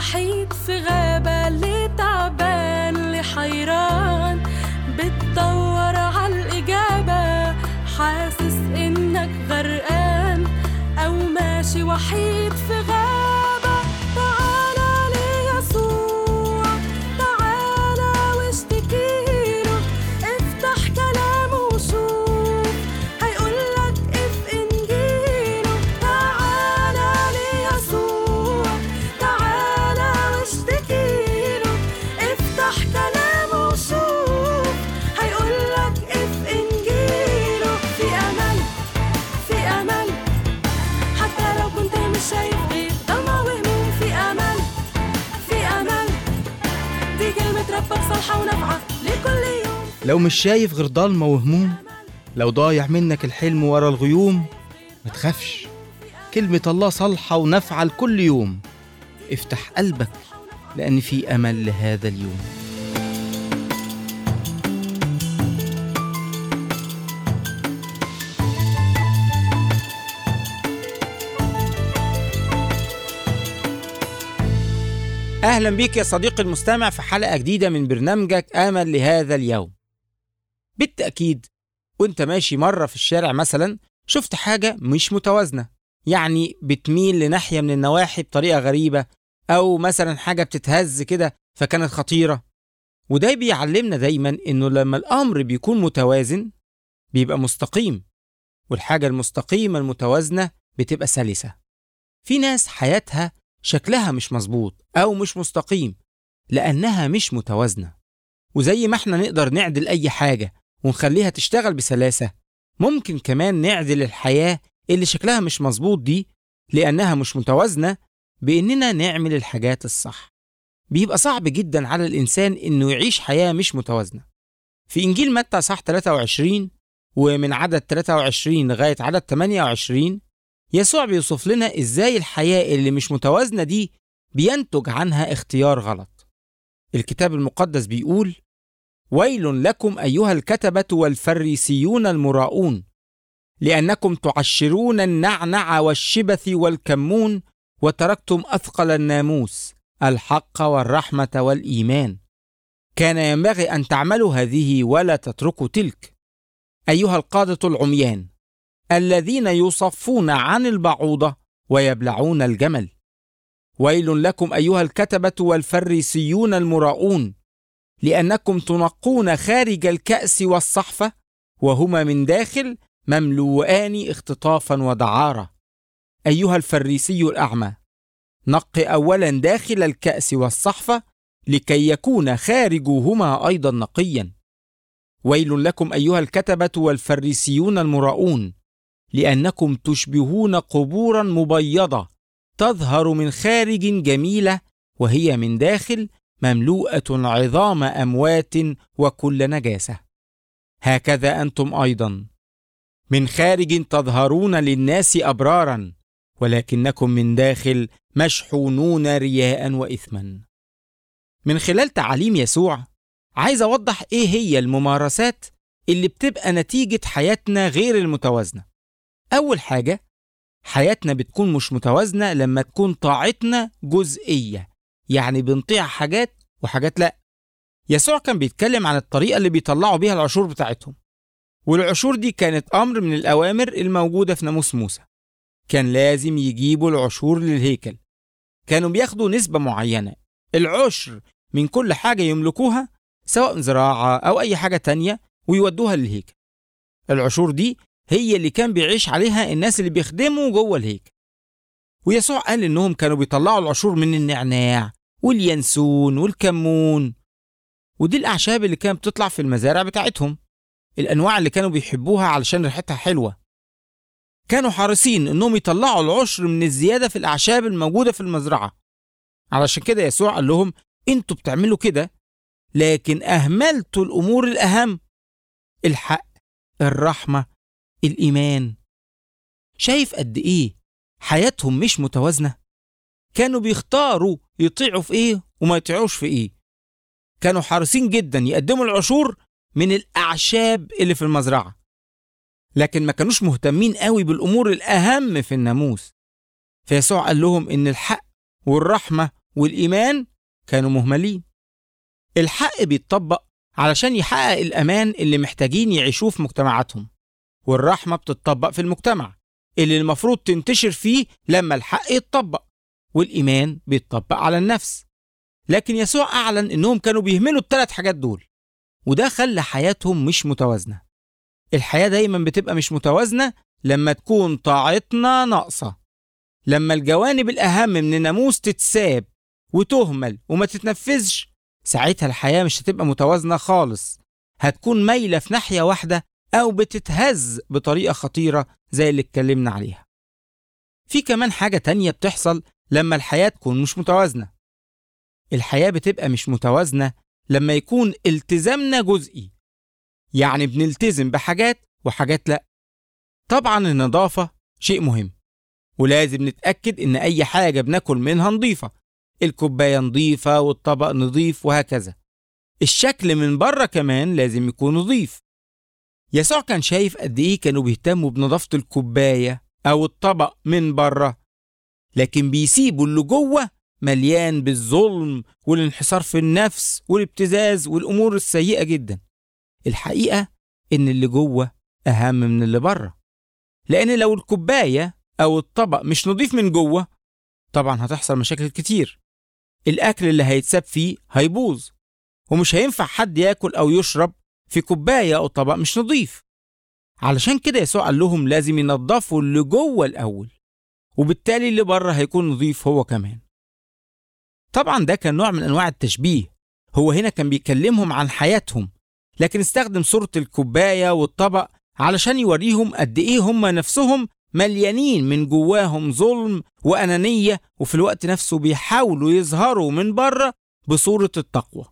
وحيد في غابة اللي تعبان اللي حيران بتدور عالإجابة حاسس إنك غرقان أو ماشي وحيد في غابة تعالى ليسوع تعالى واشتكيله افتح كلامه وشوف هيقولك اف انجيله تعالى ليسوع تعالى واشتكيله افتح كلامه وشوف هيقولك اف انجيله في امل في امل حتى لو كنت مش شايف غير ضلمة وهموم في امل في امل دي كلمة ربك صالحة ونافعة لكل يوم لو مش شايف غير ضلمة وهموم لو ضايع منك الحلم ورا الغيوم ما تخافش كلمة الله صالحة ونافعة لكل يوم افتح قلبك لأن في أمل لهذا اليوم أهلا بيك يا صديقي المستمع في حلقة جديدة من برنامجك آمل لهذا اليوم بالتأكيد وانت ماشي مرة في الشارع مثلا شفت حاجة مش متوازنة يعني بتميل لناحية من النواحي بطريقة غريبة أو مثلا حاجة بتتهز كده فكانت خطيرة وده بيعلمنا دايما إنه لما الأمر بيكون متوازن بيبقى مستقيم والحاجة المستقيمة المتوازنة بتبقى سلسة في ناس حياتها شكلها مش مظبوط أو مش مستقيم لأنها مش متوازنة وزي ما احنا نقدر نعدل أي حاجة ونخليها تشتغل بسلاسة ممكن كمان نعدل الحياة اللي شكلها مش مظبوط دي لأنها مش متوازنة بإننا نعمل الحاجات الصح بيبقى صعب جدا على الإنسان إنه يعيش حياة مش متوازنة في إنجيل متى صح 23 ومن عدد 23 لغاية عدد 28 يسوع بيوصف لنا إزاي الحياة اللي مش متوازنة دي بينتج عنها اختيار غلط الكتاب المقدس بيقول ويل لكم أيها الكتبة والفريسيون المراؤون لأنكم تعشرون النعنع والشبث والكمون وتركتم أثقل الناموس الحق والرحمة والإيمان كان ينبغي أن تعملوا هذه ولا تتركوا تلك أيها القادة العميان الذين يصفون عن البعوضة ويبلعون الجمل ويل لكم أيها الكتبة والفريسيون المراؤون لأنكم تنقون خارج الكأس والصحفة وهما من داخل مملوءان اختطافا ودعارة أيها الفريسي الأعمى نق أولا داخل الكأس والصحفة لكي يكون خارجهما أيضا نقيا ويل لكم أيها الكتبة والفريسيون المراؤون لأنكم تشبهون قبورا مبيضة تظهر من خارج جميلة وهي من داخل مملوءة عظام أموات وكل نجاسة هكذا أنتم أيضا من خارج تظهرون للناس أبرارا ولكنكم من داخل مشحونون رياء وإثما من خلال تعاليم يسوع عايز أوضح إيه هي الممارسات اللي بتبقى نتيجة حياتنا غير المتوازنة أول حاجة حياتنا بتكون مش متوازنة لما تكون طاعتنا جزئية يعني بنطيع حاجات وحاجات لأ يسوع كان بيتكلم عن الطريقة اللي بيطلعوا بيها العشور بتاعتهم والعشور دي كانت أمر من الأوامر الموجودة في ناموس موسى كان لازم يجيبوا العشور للهيكل كانوا بياخدوا نسبة معينة العشر من كل حاجة يملكوها سواء زراعة أو أي حاجة تانية ويودوها للهيكل العشور دي هي اللي كان بيعيش عليها الناس اللي بيخدموا جوه الهيكل ويسوع قال إنهم كانوا بيطلعوا العشور من النعناع واليانسون والكمون ودي الأعشاب اللي كانت بتطلع في المزارع بتاعتهم الأنواع اللي كانوا بيحبوها علشان ريحتها حلوة كانوا حريصين إنهم يطلعوا العشر من الزيادة في الأعشاب الموجودة في المزرعة علشان كده يسوع قال لهم انتوا بتعملوا كده لكن أهملتوا الأمور الأهم الحق الرحمة الإيمان شايف قد إيه حياتهم مش متوازنة كانوا بيختاروا يطيعوا في إيه وما يطيعوش في إيه كانوا حريصين جدا يقدموا العشور من الأعشاب اللي في المزرعة لكن ما كانوش مهتمين قوي بالأمور الأهم في الناموس فيسوع قال لهم إن الحق والرحمة والإيمان كانوا مهملين الحق بيتطبق علشان يحقق الأمان اللي محتاجين يعيشوه في مجتمعاتهم والرحمة بتتطبق في المجتمع اللي المفروض تنتشر فيه لما الحق يتطبق والإيمان بيتطبق على النفس لكن يسوع أعلن إنهم كانوا بيهملوا الثلاث حاجات دول وده خلى حياتهم مش متوازنة الحياة دايما بتبقى مش متوازنة لما تكون طاعتنا ناقصة لما الجوانب الأهم من الناموس تتساب وتهمل وما تتنفذش ساعتها الحياة مش هتبقى متوازنة خالص هتكون مايلة في ناحية واحدة أو بتتهز بطريقة خطيرة زي اللي اتكلمنا عليها في كمان حاجة تانية بتحصل لما الحياة تكون مش متوازنة الحياة بتبقى مش متوازنة لما يكون التزامنا جزئي يعني بنلتزم بحاجات وحاجات لأ طبعا النظافة شيء مهم ولازم نتأكد إن أي حاجة بناكل منها نظيفة الكوباية نظيفة والطبق نظيف وهكذا الشكل من بره كمان لازم يكون نظيف يسوع كان شايف قد إيه كانوا بيهتموا بنظافة الكوباية أو الطبق من بره لكن بيسيبوا اللي جوه مليان بالظلم والانحصار في النفس والابتزاز والأمور السيئة جدا الحقيقة إن اللي جوه أهم من اللي بره لأن لو الكوباية أو الطبق مش نظيف من جوه طبعا هتحصل مشاكل كتير الأكل اللي هيتساب فيه هيبوظ ومش هينفع حد ياكل أو يشرب في كوباية أو طبق مش نظيف علشان كده يسوع قال لهم لازم ينضفوا اللي جوه الأول وبالتالي اللي بره هيكون نظيف هو كمان طبعا ده كان نوع من أنواع التشبيه هو هنا كان بيكلمهم عن حياتهم لكن استخدم صورة الكوباية والطبق علشان يوريهم قد إيه هم نفسهم مليانين من جواهم ظلم وأنانية وفي الوقت نفسه بيحاولوا يظهروا من بره بصورة التقوى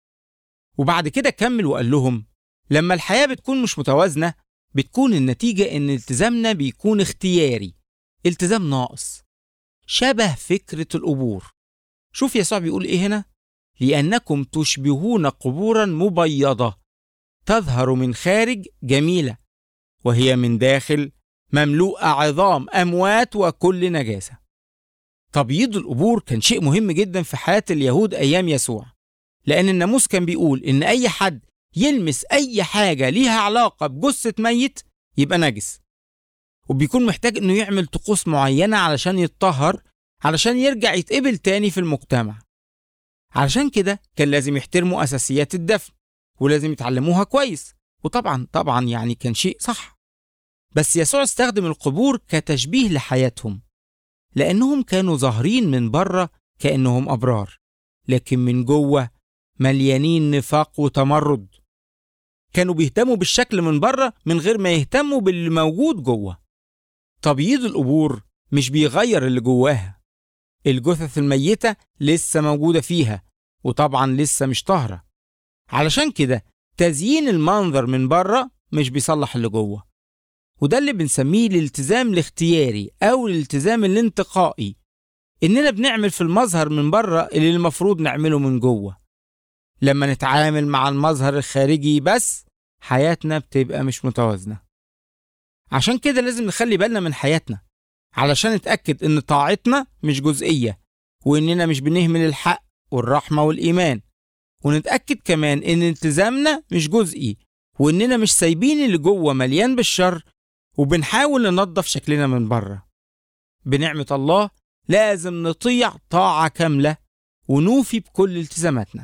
وبعد كده كمل وقال لهم لما الحياة بتكون مش متوازنة بتكون النتيجة إن التزامنا بيكون اختياري التزام ناقص شبه فكرة القبور شوف يسوع بيقول إيه هنا لأنكم تشبهون قبورا مبيضة تظهر من خارج جميلة وهي من داخل مملوءة عظام أموات وكل نجاسة تبييض القبور كان شيء مهم جدا في حياة اليهود أيام يسوع لأن الناموس كان بيقول إن أي حد يلمس أي حاجة ليها علاقة بجثة ميت يبقى نجس وبيكون محتاج إنه يعمل طقوس معينة علشان يتطهر علشان يرجع يتقبل تاني في المجتمع علشان كده كان لازم يحترموا أساسيات الدفن ولازم يتعلموها كويس وطبعا طبعا يعني كان شيء صح بس يسوع استخدم القبور كتشبيه لحياتهم لأنهم كانوا ظاهرين من بره كأنهم أبرار لكن من جوه مليانين نفاق وتمرد كانوا بيهتموا بالشكل من بره من غير ما يهتموا باللي موجود جوه تبييض القبور مش بيغير اللي جواها الجثث الميتة لسه موجودة فيها وطبعا لسه مش طاهرة علشان كده تزيين المنظر من بره مش بيصلح اللي جوه وده اللي بنسميه الالتزام الاختياري أو الالتزام الانتقائي إننا بنعمل في المظهر من بره اللي المفروض نعمله من جوه لما نتعامل مع المظهر الخارجي بس حياتنا بتبقى مش متوازنة عشان كده لازم نخلي بالنا من حياتنا علشان نتأكد إن طاعتنا مش جزئية وإننا مش بنهمل الحق والرحمة والإيمان ونتأكد كمان إن التزامنا مش جزئي وإننا مش سايبين اللي جوه مليان بالشر وبنحاول ننظف شكلنا من بره بنعمة الله لازم نطيع طاعة كاملة ونوفي بكل التزاماتنا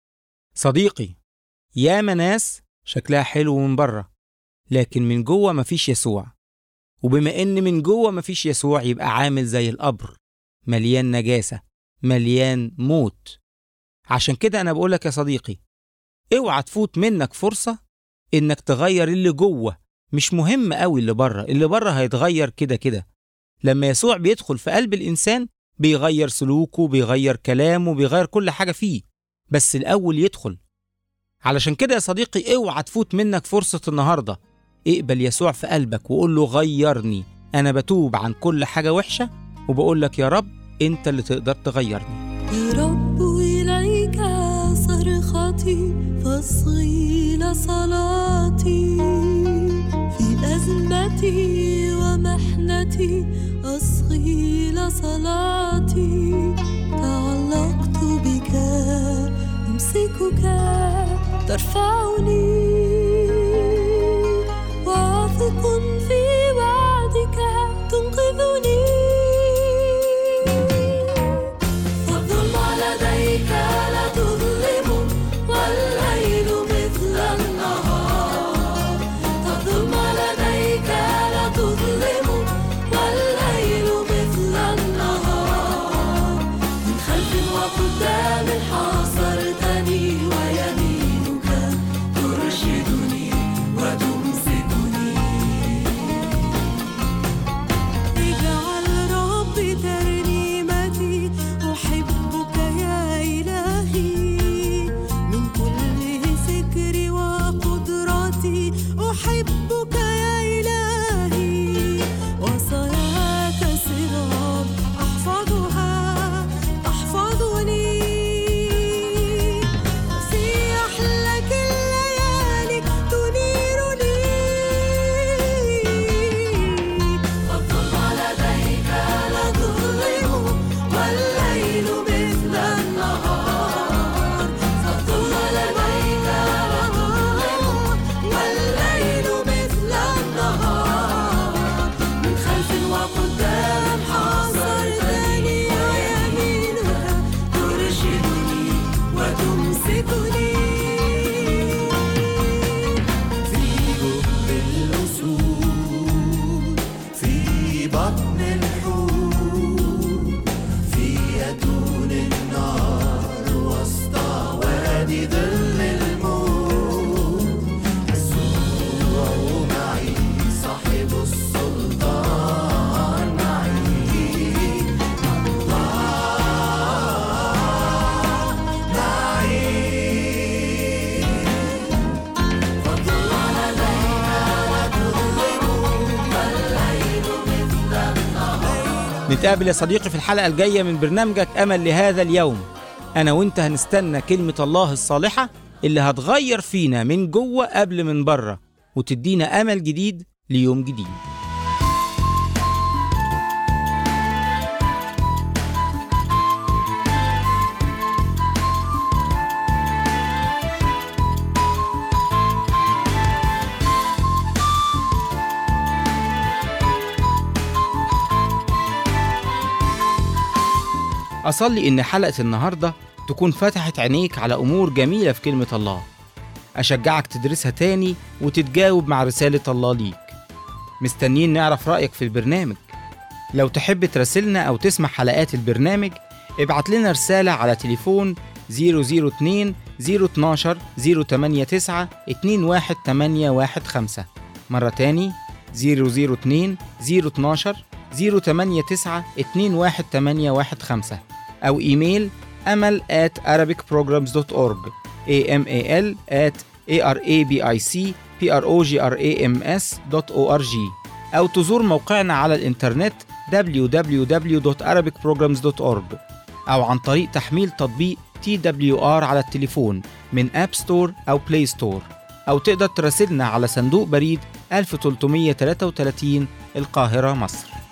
صديقي ياما ناس شكلها حلو من بره لكن من جوه مفيش يسوع وبما ان من جوه مفيش يسوع يبقى عامل زي القبر مليان نجاسة مليان موت عشان كده انا بقولك يا صديقي اوعى تفوت منك فرصة انك تغير اللي جوه مش مهم قوي اللي بره اللي بره هيتغير كده كده لما يسوع بيدخل في قلب الانسان بيغير سلوكه بيغير كلامه بيغير كل حاجة فيه بس الاول يدخل علشان كده يا صديقي اوعى تفوت منك فرصة النهاردة اقبل يسوع في قلبك وقول له غيرني انا بتوب عن كل حاجة وحشة وبقول لك يا رب انت اللي تقدر تغيرني يا رب إليك صرختي فاصغي لصلاتي في أزمتي ومحنتي أصغي لصلاتي تعلقت بك أمسكك ترفعني واثق في وعدك تنقذني فالظلم لديك لا تظلم والليل مثل النهار فالظلم لديك لا تظلم والليل مثل النهار من خلف وقدام حاصرتني ويمينك ترشدني وتمسكني اجعل ربي ترنيمتي أحبك يا إلهي من كل فكري وقدرتي أحبك يا إلهي وصاياك صغار أحفظها تحفظني في أحلك الليالي تنيرني فالظلم لديك لا تظلم والليل مثل النهار فالظلم لديك لا تظلم والليل مثل النهار من خلف وقدام حاصرتني ويمينك ترشدني وتمسكني في جب الأسود في بطن الحوت في أتون النار وسط وادي ظل الموت يسوع معي صاحب السلطان معي الله معي نتقابل يا صديقي في الحلقة الجاية من برنامجك أمل لهذا اليوم أنا وأنت هنستنى كلمة الله الصالحة اللي هتغير فينا من جوه قبل من بره وتدينا أمل جديد ليوم جديد أصلي إن حلقة النهاردة تكون فتحت عينيك على أمور جميلة في كلمة الله أشجعك تدرسها تاني وتتجاوب مع رسالة الله ليك مستنيين نعرف رأيك في البرنامج لو تحب تراسلنا أو تسمع حلقات البرنامج ابعت لنا رسالة على تليفون 002 012 089 21815 مرة تاني 002 012 089 21815 أو إيميل أمل at arabicprograms.org amal at arabicprograms.org أو تزور موقعنا على الإنترنت www.arabicprograms.org أو عن طريق تحميل تطبيق TWR على التليفون من أب ستور أو بلاي ستور أو تقدر تراسلنا على صندوق بريد 1333 القاهرة مصر